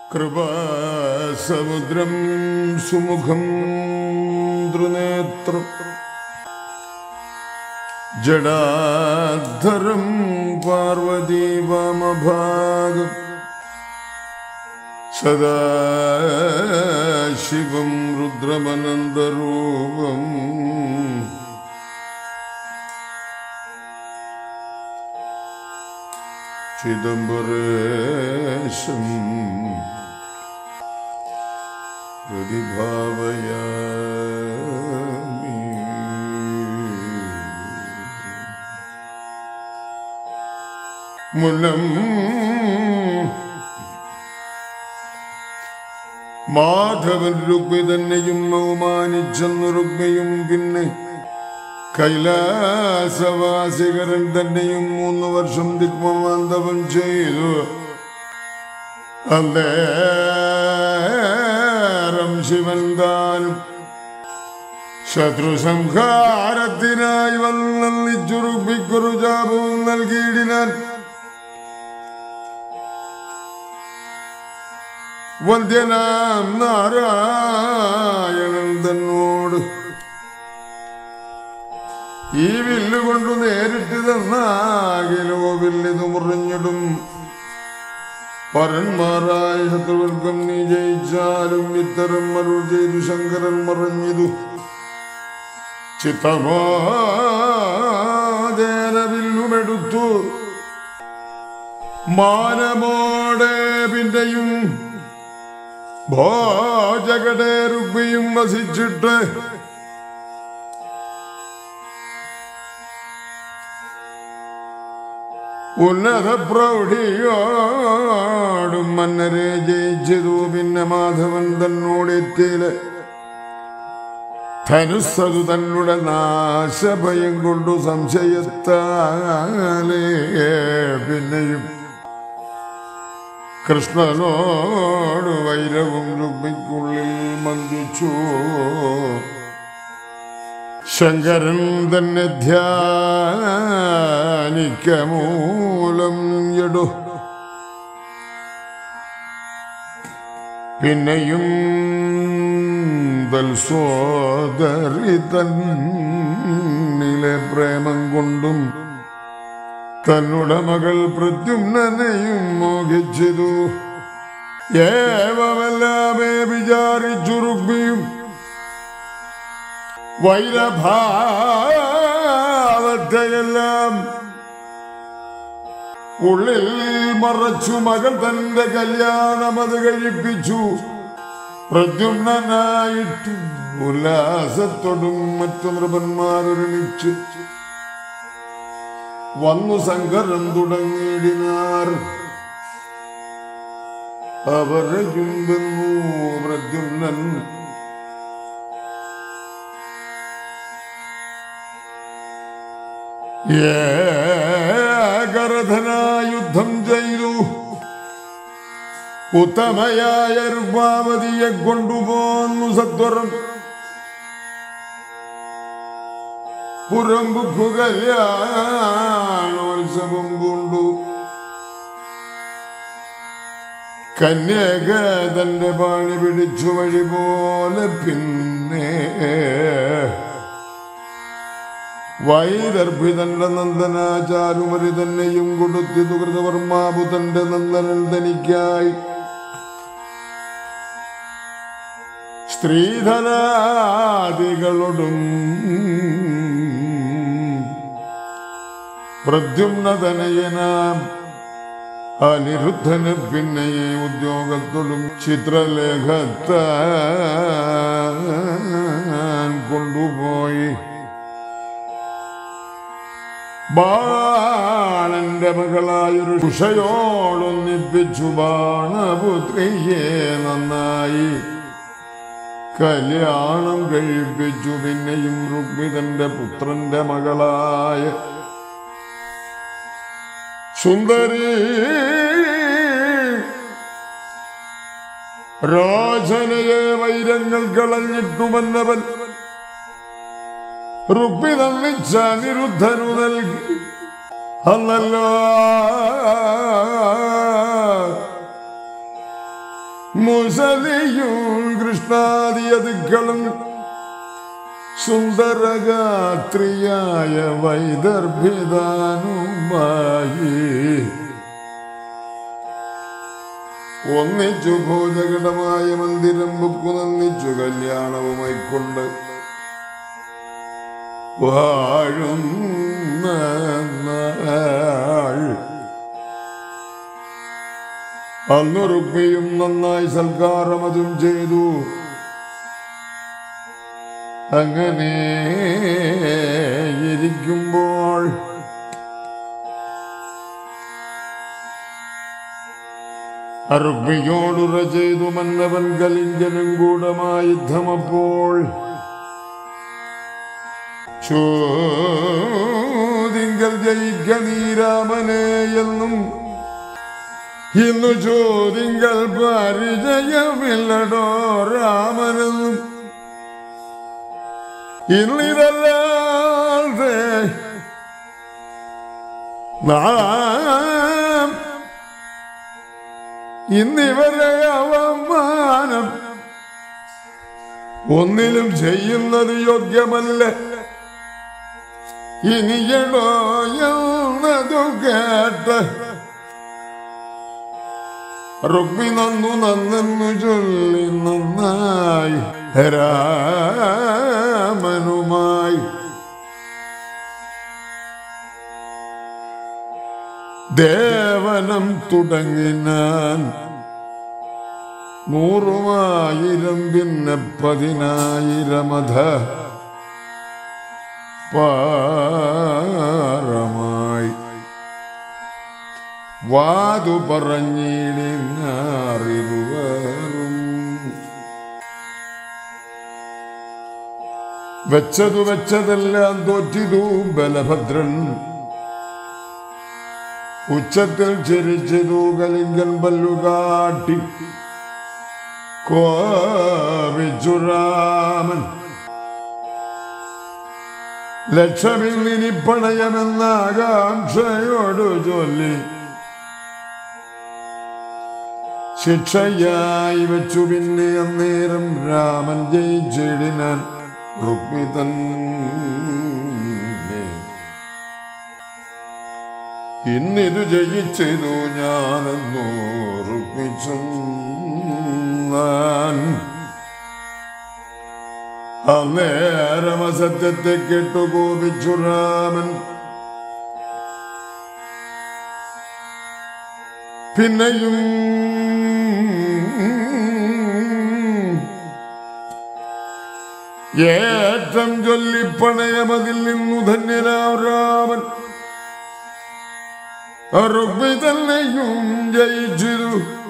കൃപാസമുദ്രം സുമുഖം ദൃനേത്രം ജഡാധരം പാർവതീവാമഭാഗം സദാശിവം രുദ്രമനന്തരൂപം ചിദംബരേശം പ്രതിഭാവയാമി മുന്നം മാധവൻ രുക്മി തന്നെയും ബഹുമാനിച്ചെന്നു രുക്മിയും പിന്നെ കൈലാസവാസികരൻ തന്നെയും മൂന്ന് വർഷം ദിഗ്മവാന്തവം ചെയ്തു അന്നേരം ശിവൻ താനും ശത്രു സംഹാരത്തിനായി വന്നിച്ചുറുപ്പിക്കൊരു ജാപവും നൽകിയിടിനാൻ വന്ധ്യനാം നാരായണൻ തന്നോട് ഈ വില്ലുകൊണ്ടു നേരിട്ട് തന്നാകിലോ വില്ലിത് മുറിഞ്ഞിടും പരന്മാരായ ശത്രുവർഗം നീ ജയിച്ചാലും ഇത്തരം അരുൾ ചെയ്തു ശങ്കരൻ മറഞ്ഞിതു ചിത്തമാതേന വില്ലുമെടുത്തു മാനമോടെ പിന്നെയും ഭോജകടെ രുഗ്മിയും വസിച്ചിട്ട് ഉന്നത പ്രൗഢിയോടും മന്നരെ ജയിച്ചതു പിന്നെ മാധവൻ തന്നോടെത്തിയില് ധനുസ്സതു തന്നുടെ നാശഭയം കൊണ്ടു സംശയത്താലേ പിന്നെയും കൃഷ്ണനോട് വൈരവും രുഗ്മിക്കുള്ളിൽ മന്ദിച്ചു ശങ്കരൻ തന്നെ ധ്യാനിക്ക മൂലം എടു പിന്നെയും സോദരി തന്നിലെ പ്രേമം കൊണ്ടും തന്നുടെ മകൾ പ്രത്യുമ്നനെയും മോഹിച്ചതു ഏവമെല്ലാമേ വിചാരിച്ചു റുഗ്മിയും വൈരഭാവത്തെയെല്ലാം ഉള്ളിൽ മറച്ചു മകൾ തന്റെ കല്യാണം അത് കഴിപ്പിച്ചു പ്രദ്യുമ്നായിട്ട് ഉല്ലാസത്തോടും മറ്റു നൃപന്മാരൊരുമിച്ച് വന്നു സങ്കരം തുടങ്ങിയിടിനാർ അവരെയും വന്നു പ്രദ്യുമ്നൻ ഏകരഥനായ യുദ്ധം ചെയ്തു ഉത്തമയായ രുക്മാവതിയെ കൊണ്ടുപോന്നു സത്വരം പുറമ്പുക്കു കല്യാണോത്സവം കൊണ്ടു കന്യക തന്റെ പാണി പിടിച്ചു വഴി പോലെ പിന്നെ വൈദർഭിതന്റെ നന്ദനാചാരുമരി തന്നെയും കൊടുത്തിതു കൃതവർമാബു തന്റെ നന്ദനൻ തനിക്കായി സ്ത്രീധനാദികളോടും പ്രദ്യുമ്നതനയനാം അനിരുദ്ധന് പിന്നെ ഈ ഉദ്യോഗത്തോടും ചിത്രലേഖത്താൻ കൊണ്ടുപോയി ബാണന്റെ മകളായൊരു ഉഷയോടൊന്നിപ്പിച്ചു ബാണപുത്രിയെ നന്നായി കല്യാണം കഴിപ്പിച്ചു പിന്നെയും രുക്മിതന്റെ പുത്രന്റെ മകളായ സുന്ദരി രാജനയെ വൈരങ്ങൾ കളഞ്ഞിട്ടുമന്നവൻ റുപ്പി തന്നിച്ച അനിരുദ്ധനു നൽകി അന്നല്ലോ കുസലിയും കൃഷ്ണാദിയതുക്കളും സുന്ദരഗാത്രിയായ വൈദർഭിതാനുമായി ഒന്നിച്ചു ഭോജകടമായ മന്ദിരം ബുക്കു നന്ദിച്ചു കല്യാണവുമായിക്കൊണ്ട് വാഴുന്ന നാൾ അന്നു റുക്മിയും നന്നായി സൽക്കാരം അതും ചെയ്തു അങ്ങനെ ഇരിക്കുമ്പോൾ അറുക്മിയോടുറ ചെയ്തു മന്നവൻ കലിംഗനും കൂടമായി യുദ്ധമപ്പോൾ ചോദിങ്കൽ ജയിക്ക നീരാമനെ എന്നും ഇന്നു ചോദിങ്കൽ പരിചയമില്ലടോ രാമനെന്നും ഇന്നിതല്ലാതെ നാം ഇന്നിവരെ അവമാനം ഒന്നിലും ചെയ്യുന്നത് യോഗ്യമല്ല ഇനിയടോ എന്നതു കേട്ട് റുക്മി നന്നു നന്നെന്നു ചൊല്ലി നന്നായി രാമനുമായി ദേവനം തുടങ്ങിനാൻ നൂറുമായിരം പിന്നെ പതിനായിരമധ പാറമായി വാതു പറഞ്ഞിടിഞ്ഞാറിരുവരും വെച്ചതു വെച്ചതെല്ലാം തോറ്റിതു ബലഭദ്രൻ ഉച്ചത്തിൽ ചിരിച്ചതു കലിങ്കൻ പല്ലുകാട്ടി കോപിച്ചു രാമൻ ലക്ഷമിൽ നിനി പണയമെന്ന ആകാംക്ഷയോട് ചൊല്ലി ശിക്ഷയായി വെച്ചു പിന്നെ അന്നേരം രാമൻ ജയിച്ചിടിനാൻ റുക്മിതൻ ഇന്നിതു ജയിച്ചതു ഞാനെന്നു റുക്മിച്ചു അന്നേരം അസത്യത്തെ കേട്ടു കോപിച്ചു രാമൻ പിന്നെയും ഏറ്റം ചൊല്ലിപ്പണയമതിൽ നിന്നു ധന്യനാം രാമൻ റുക്മി തന്നെയും ജയിച്ചിരു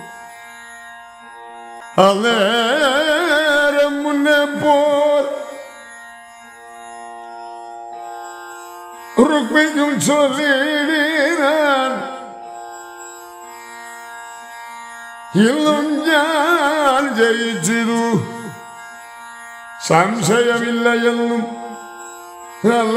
അന്നേരം മുന്നേ പോൽ റുക്മിക്കും ചൊല്ലിടാൻ ഇന്നും ഞാൻ ജയിച്ചിരു സംശയമില്ല എന്നും അല്ല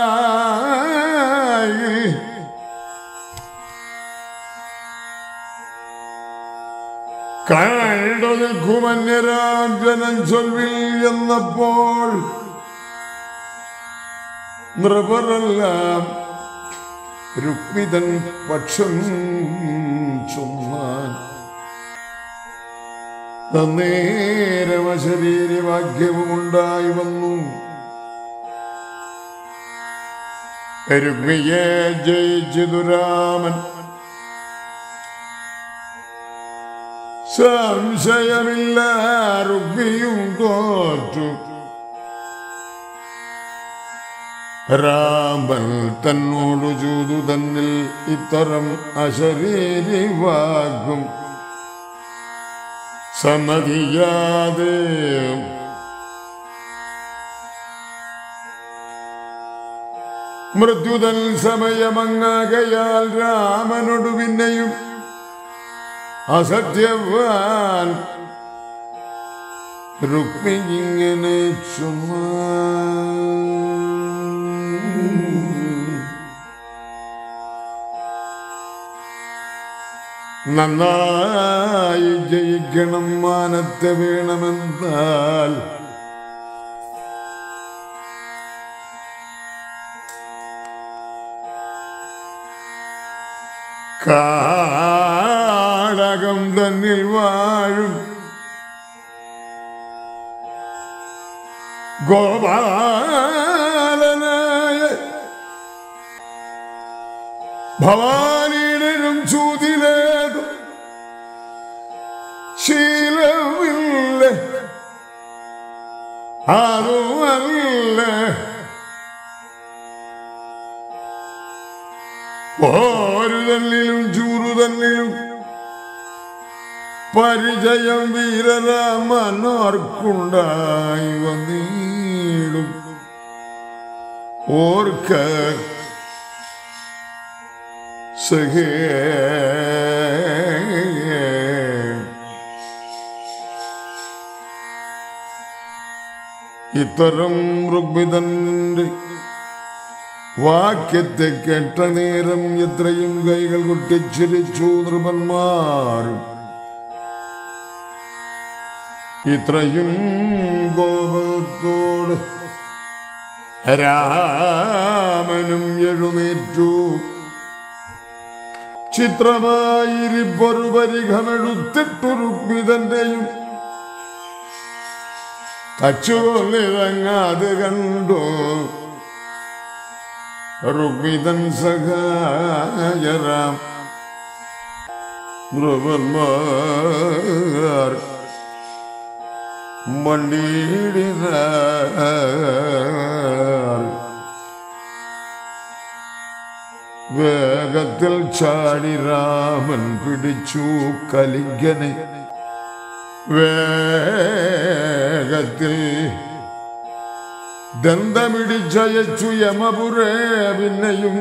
കണ്ടു നിൽക്കുമന്യരാജനം ചൊൽവിൽ എന്നപ്പോൾ നൃപരെല്ലാം രുക്മിതൻ പക്ഷം ചുമ്മാൻ നേരമശരീരി വാക്യവുമുണ്ടായി വന്നു രുക്മിയെ ജയിച്ചിതു രാമൻ സംശയമില്ല രുക്മിയും തോറ്റു രാമൻ തന്നോടു ചൂതു തന്നിൽ ഇത്തരം അശരീരി വാക്കും സമ്മതിയാതെ മൃത്യുതൽ സമയമങ്ങാകയാൽ രാമനോട് പിന്നെയും അസത്യവാൻ രുക്മിങ്ങിങ്ങനെ ചുമ്മാ നന്നായി ജയിക്കണം മാനത്തെ വേണമെന്നാൽ കാടകം തന്നിൽ വാഴും ഗോപാലനായ ഭവാനിയിലും ചൂതിലേതും ശീലമില്ല അതുമല്ല ഓരു തന്നിലും ചൂരു തന്നിലും പരിചയം വീരരാമനോർക്കുണ്ടായി വന്നീടും ഓർക്ക സഹേ ഇത്തരം ഋഗ്മിതന്റെ വാക്യത്തെ കേട്ട നേരം എത്രയും കൈകൾ കൊട്ടിച്ചിരിച്ചു നൃപന്മാരും ഇത്രയും കോപത്തോട് രാമനും എഴുന്നേറ്റു ചിത്രമായിരിപ്പൊരു പരിഘമെടുത്തിട്ടു രുക്മിതന്റെയും തച്ചുകൊല്ലിറങ്ങാത് കണ്ടു രുക്മിതൻ സഹായരാം നൃപന്മാർ മണ്ടിയിടിനാർ വേഗത്തിൽ ചാടി രാമൻ പിടിച്ചു കലിംഗനെ വേഗത്തിൽ ദന്തമിടിച്ചയച്ചു യമപുരേ പിന്നെയും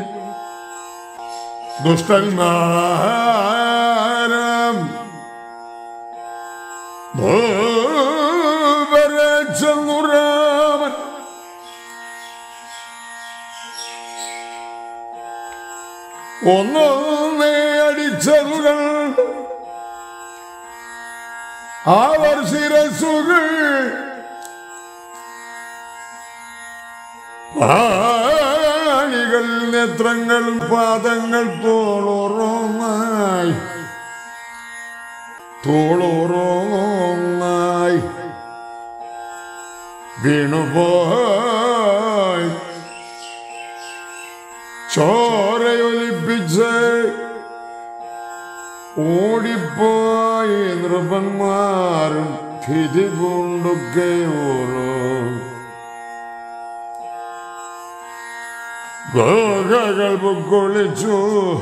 ദുഷ്ടന്മാരം ഭൂപരച്ചെന്നു രാമൻ ഒന്നൊന്നേ അടിച്ചതുകൾ അവർ ശിരസുകൾ പാണികൾ നേത്രങ്ങളും പാദങ്ങൾ തോളോറോന്നായി തോളോറോന്നായി വീണുപോയി ചോരയൊലിപ്പിച്ച് ഓടിപ്പോയി നൃപന്മാരും ഭീതി കൊണ്ടൊക്കെ ഓരോ ഗോഗകൾ പൊക്കൊളിച്ചു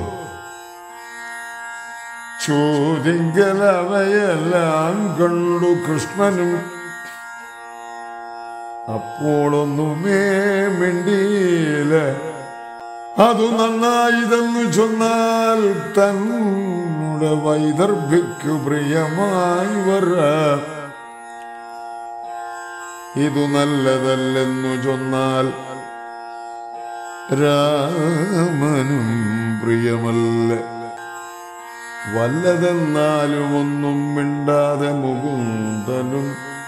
ചോദിങ്കലവയെല്ലാം കണ്ടു കൃഷ്ണനും അപ്പോളൊന്നുമേ മിണ്ടിയില്ല അതു നന്നായിതെന്നു ചൊന്നാൽ തന്നുടെ വൈദർഭിക്കു പ്രിയമായി വര ഇതു നല്ലതല്ലെന്നു ചൊന്നാൽ രാമനും പ്രിയമല്ല വല്ലതെന്നാലും ഒന്നും മിണ്ടാതെ മുകുന്ദനും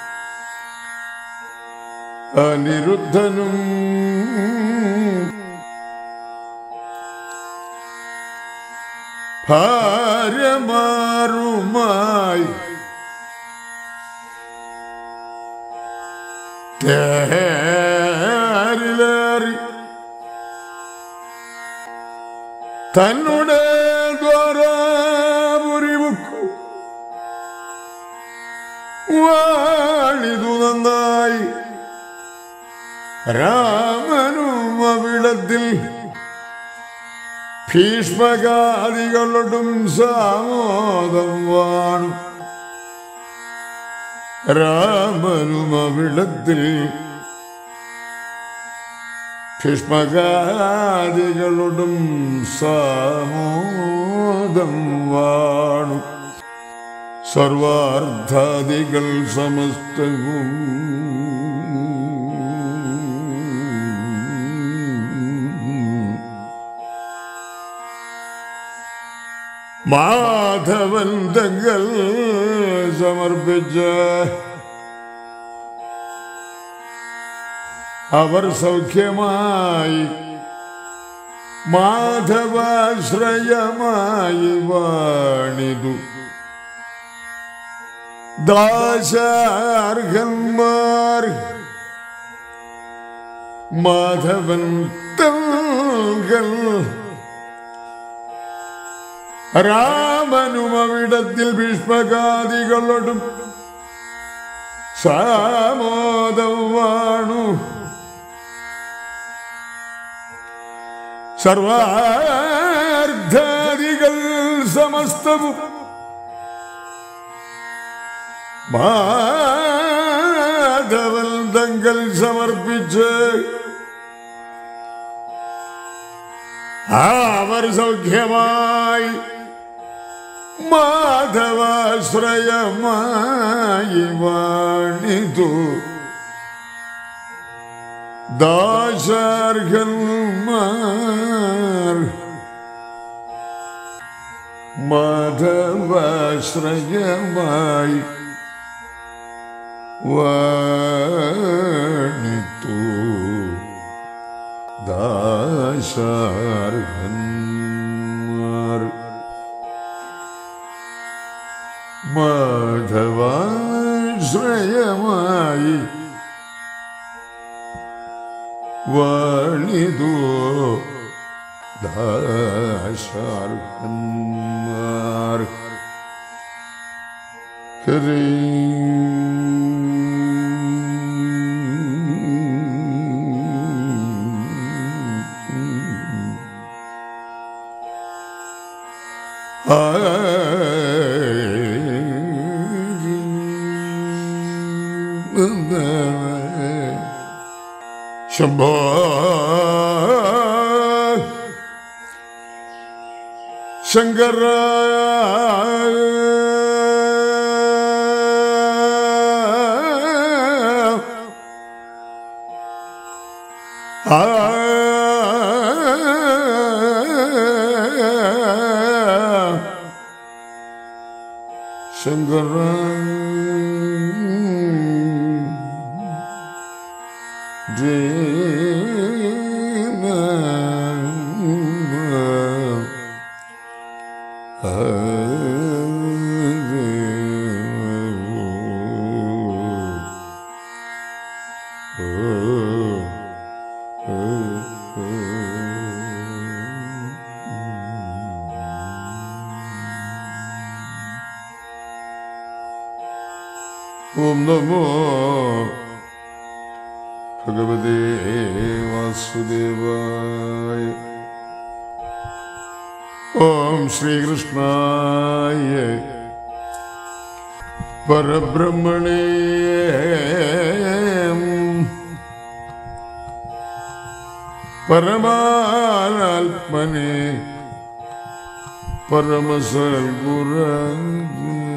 അനിരുദ്ധനും ഭാര്യമാരുമായി തേരിലേറി തന്നുടെ ദ്വാരാപുരിമുക്കു വാണിതു നന്നായി രാമനും അവിടത്തിൽ ഭീഷ്മകാദികളോടും സാമോദം വാണു രാമനും അവിടത്തിൽ ഭീഷ്മകാദികളോടും സാമോദം വാണു സർവാർത്ഥാദികൾ സമസ്തവും മാധവൻ തങ്ങൾ സമർപ്പിച്ച അവർ സൗഖ്യമായി മാധവാശ്രയമായി വാണിതു ദാശാർഹന്മാർ മാധവൻ തങ്ങൾ രാമനും അവിടത്തിൽ ഭീഷ്മകാദികളോടും സാമോദം വാണു സർവാർത്ഥാദികൾ സമസ്തവും മാധവൻ തങ്ങൾ സമർപ്പിച്ച് അവർ സൗഖ്യമായി മാധവാശ്രയമായി വാണിതു ദാശാർഹന്മാർ മാധവാശ്രയമായി വാണിത്തു ദാശാർഹന്മാർ മാധവാശ്രയമായി വാണിതു ദാശാർഹന്മാർ ശംഭോ ശങ്കര ആ ശങ്കര ഓം നമോ ഭഗവതേ വാസുദേവായ ഓം ശ്രീകൃഷ്ണായ പരബ്രഹ്മണേ പരമാത്മനെ പരമസൽഗുര